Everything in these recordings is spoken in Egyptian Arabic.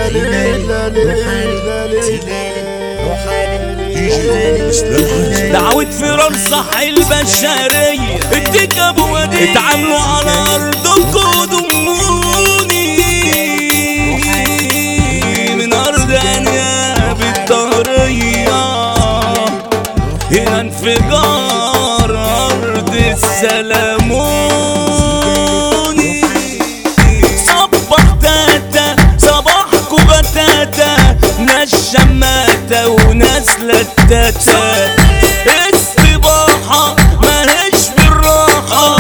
ليلة ليلة ليلة ليلة دعوة فرار صح البشرية اديك ابو ودي اتعاملوا على ارضكم ضموني من ارض انياب الدهرية هنا انفجار ارض السلاموني صبح تاتا صباحكو بتاتا ناس شماتة وناس لتاتا استباحة ماهيش بالراحة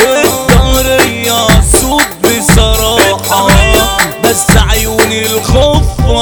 الدهرية صوت بصراحة بس عيوني الخوف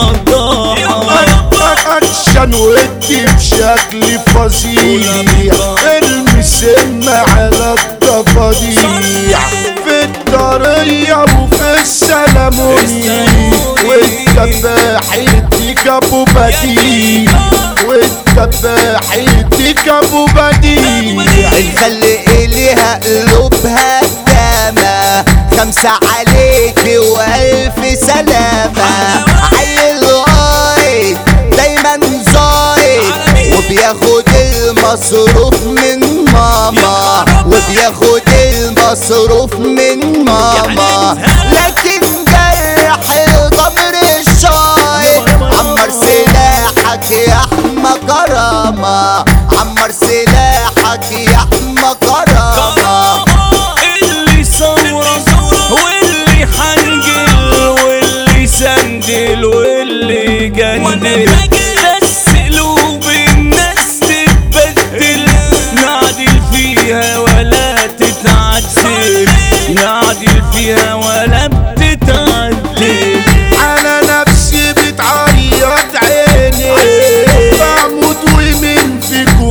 وضاحة اكشن ودي بشكل فظيع ارمي سم على الضفاديع في الطرية وفي السلموني والدباح يديك ابو بديع والدباح يديك ابو بديع الخلق ليها قلوبها دامة خمسة عليك والف سلامة عيل غايب دايما زايد وبياخد المصروف من ماما وبياخد المصروف من ماما لكن جرح الضمر الشايب عمر سلاحك يا احمى كرامة عمر سلاحك يا احمى كرامة اللي صورة واللي حنجل واللي سندل واللي جندل بس قلوب الناس تتبدل نعدل فيها ولا تتعدل نعدل فيها ولا بتتعدل على نفسي بتعيط عيني بموت ومن فيكو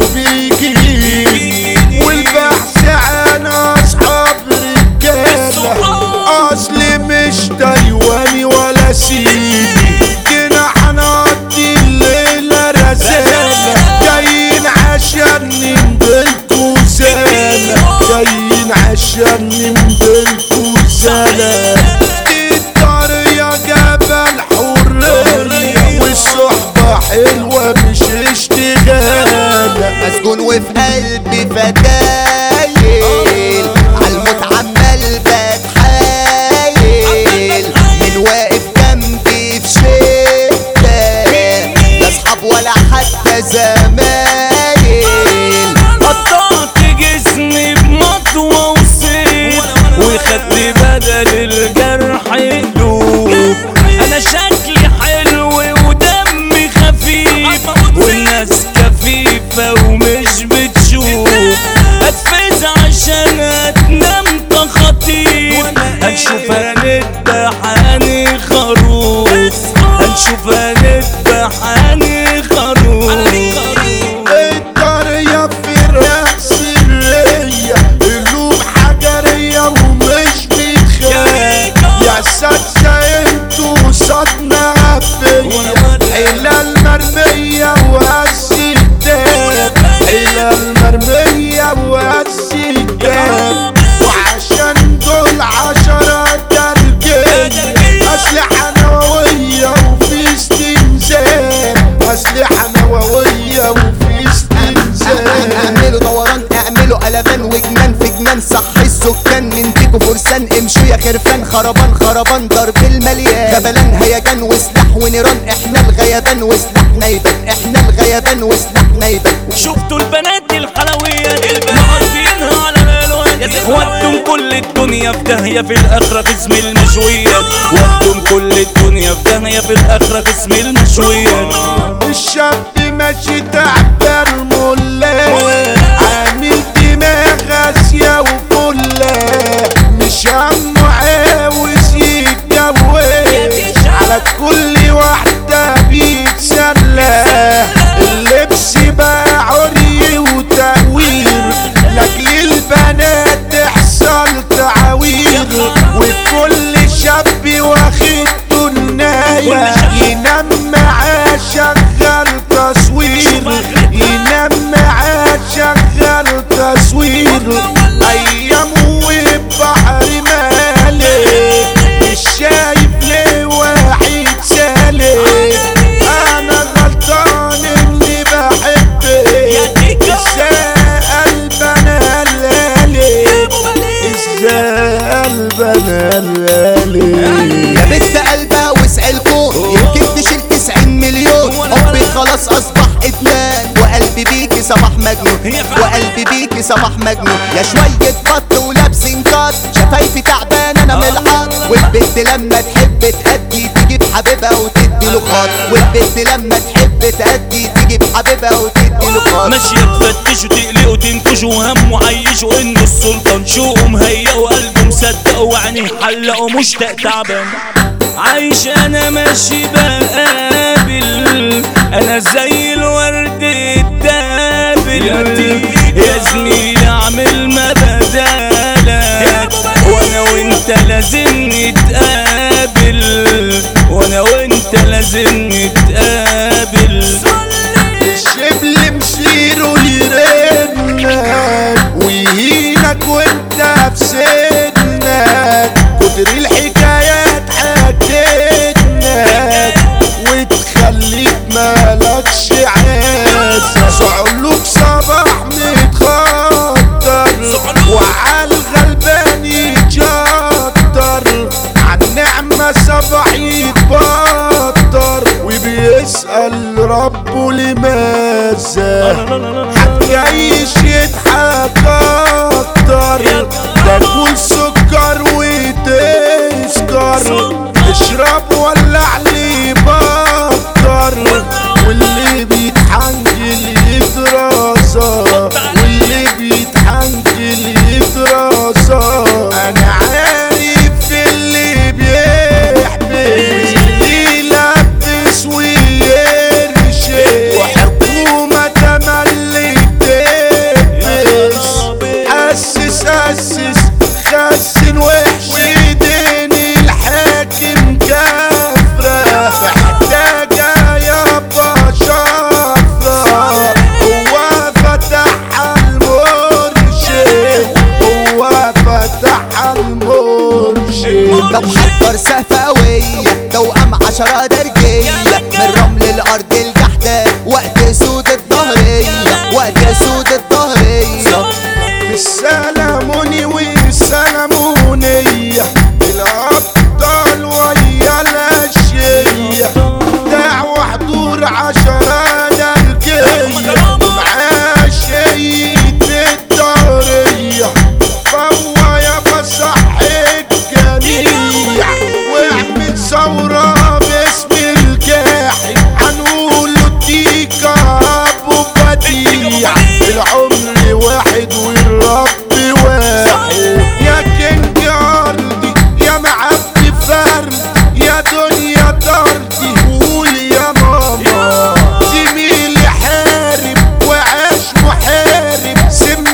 بيجي والبحث عن اصحاب رجاله اصلي مش تايواني ولا سيدي جينا هنقضي الليله رسالة جايين عشان نمدلكوا سنة جايين عشان نمدلكوا سنة الطريق جبل حرية والصحبة حلوة مش اشتغالة مسجون وفي قلبي فتايل عالموت عمال بتحايل من واقف جنبي في شدة لا اصحاب ولا حتى زمايل قطعت جسمي بمطوة وسيف وخدت بدل الجرح قلوب انا شكلي حلو ودمي خفيف والناس كفيفة ومش بتشوف اتفز عشان اتنام تخطيف هنشوف هنذبحاني خروف هنشوف هنذبحاني خروف الطريق في الرأس الرية قلوب حجرية ومش بتخاف يا سادسة انتوا صدنا فيا حيلة المرمية وهز الداب حيلة المرمية وهز الداب وعشان دول عشرة ترجية أسلحة نووية وفي استنزاف أسلحة نووية وفي استنزاف اعملوا دوران اعملوا قلبان وجنان في جنان صح السكان من ديكوا فرسان امشوا يا خرفان خربان خربان ضرب المليان جبلان هيجان وسلاح ونيران احنا الغيبان وسلاحنا يبان احنا الغيبان وسلاحنا يبان شفتوا البنات الحلويات مقضيينها على الالوان ودتم كل الدنيا في داهيه في الاخره في اسم المشويات ودتم كل الدنيا في داهيه في الاخره في اسم المشويات الشاب ماشي تعبان ملا عامل دماغ غاسية وفلة مش همه عاوز يتجوز على كل واحدة بيتسلى اللبس بقى عري وتأوير لاجل البنات تحصل تعوير وكل شاب واخد دنايا ينام معاه شغال تصوير ينام معاه شغال تصوير ايام وبحر ما الغالي يا بنت قلبها وسع الكون يمكن تشيل 90 مليون حبي خلاص اصبح ادمان وقلبي بيكي صباح مجنون وقلبي بيكي صباح مجنون يا شوية بط ولابسين كات شفايفي تعبان انا من الحر والبنت لما تحب تأدي تجيب حبيبها وتدي له خاط والبنت لما تحب تأدي تجيب حبيبها وتدي له خاط ماشية تفتش وتقلق وتنكش وهم وعيش وانه السلطان شوقه مهيأ وقلبه مصدق وعينيه حلق ومشتاق تعبان عايش انا ماشي بقابل انا زي الورد الدابل يا زميلي اعمل ما بدالك وانا وانت لازم نتقابل وانا وانت لازم نتقابل الشبل مشيره يرنك ويهينك وانت في سنك كتر الحكايات حكيتنك وتخليك مالكش عازة صعلوك صباح متخطر وعلى الغلبان يتشطر عالنعمة صباح يتبطر وبيسأل ربه لماذا هتعيش يضحك اكتر تاكل سكر وتسكر اشرب ولع لي بكتر واللي بيتحنجل يتراسى واللي بيتحنجل يتراسى انا عارف اللي بيحبس يلبس ويرشي وحكومة تملي تلبس أسس أسس خسن وحش ايدين الحاكم كافرة محتاجة يابا شفرة هو فتح المرشد هو فتح المرشد طب حضر سقفة قوية توأم عشرة درجية من رمل الأرض الجحدة وقت سود الظهرية وقت سود الظهرية بالسلاموني والسلامونية الأبطال ويا الأشياء دعوة حضور عشرة درجية ومعاه شيء الدهرية فهو يا بصح الجميع واعمل ثورة باسم الجاحد هنقوله ديكا أبو بديع العمر واحد والرب واحد يا كينج أرضي يا معبد فرد يا دنيا طردي قول يا ماما زميلي حارب وعاش محارب سم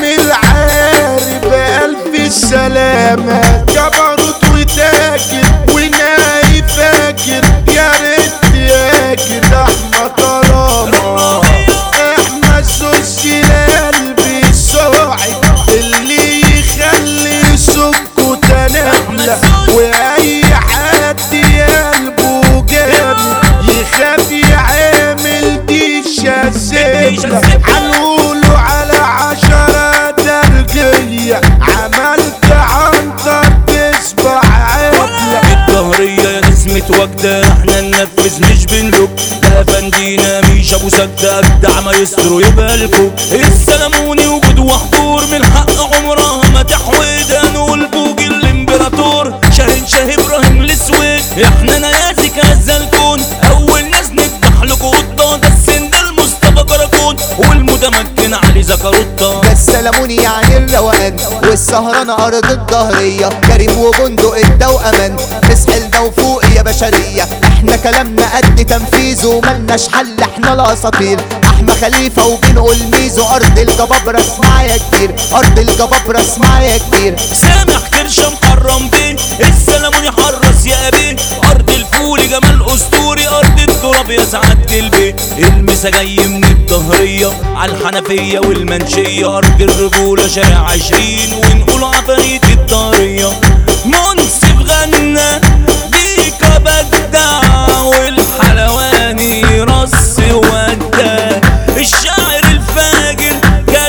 العارب ألف سلامة جبروت وتاجر وناي فاكر يا ريت ياكل احمد طالما احمد سوسي لقلبي الصاعد اللي يخلي سكه تنابلة واي حد قلبه جامد يخاف يعمل دي شازبلة هنقوله على عشرة درجية عملت عنتر تصبح عدلة الظهرية يا نسمة وجدة احنا ننفذ مش بنلوك ده فندينا ميش ابو سجدة ابدع ما يستروا يبقى لكم السلاموني وجود وحضور من حق عمرها ما تحويد نقول بوج الامبراطور شاهين شاه ابراهيم الاسود احنا نيازك هزا الكون اول ناس نذبح لكم قطة ده السن ده المصطفى كراكون والمتمكن علي زكروطة ده السلاموني يعني الروقان والسهرانة أرض الظهرية كريم وبندق التوأمان نسحل ده وفوق يا بشرية احنا كلامنا قد تنفيذه ملناش حل احنا الاساطير احمى خليفة وبنقول ميزو ارض الجبابرة اسمع يا كتير ارض الجبابرة اسمع يا كتير سامح كرشة محرم بيه السلاموني حرس يا ابيه ارض الفول جمال اسطوري ارض التراب يا سعادة البيه المسا جاي من الظهرية على الحنفية والمنشية ارض الرجولة شارع عشرين ونقول عفاريت الظهرية منصف غنى بيكا بدع والحلواني رص ودى الشاعر الفاجر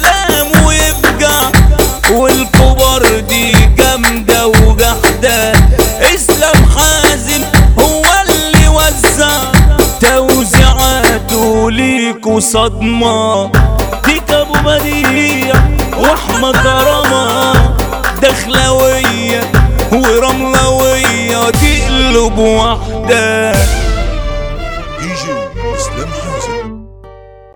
كلامه يفجع والكبار دي جامدة وجحدة وصدمة ديك ابو بديع واحمد كرامة دخلوية ورملوية تقلب واحدة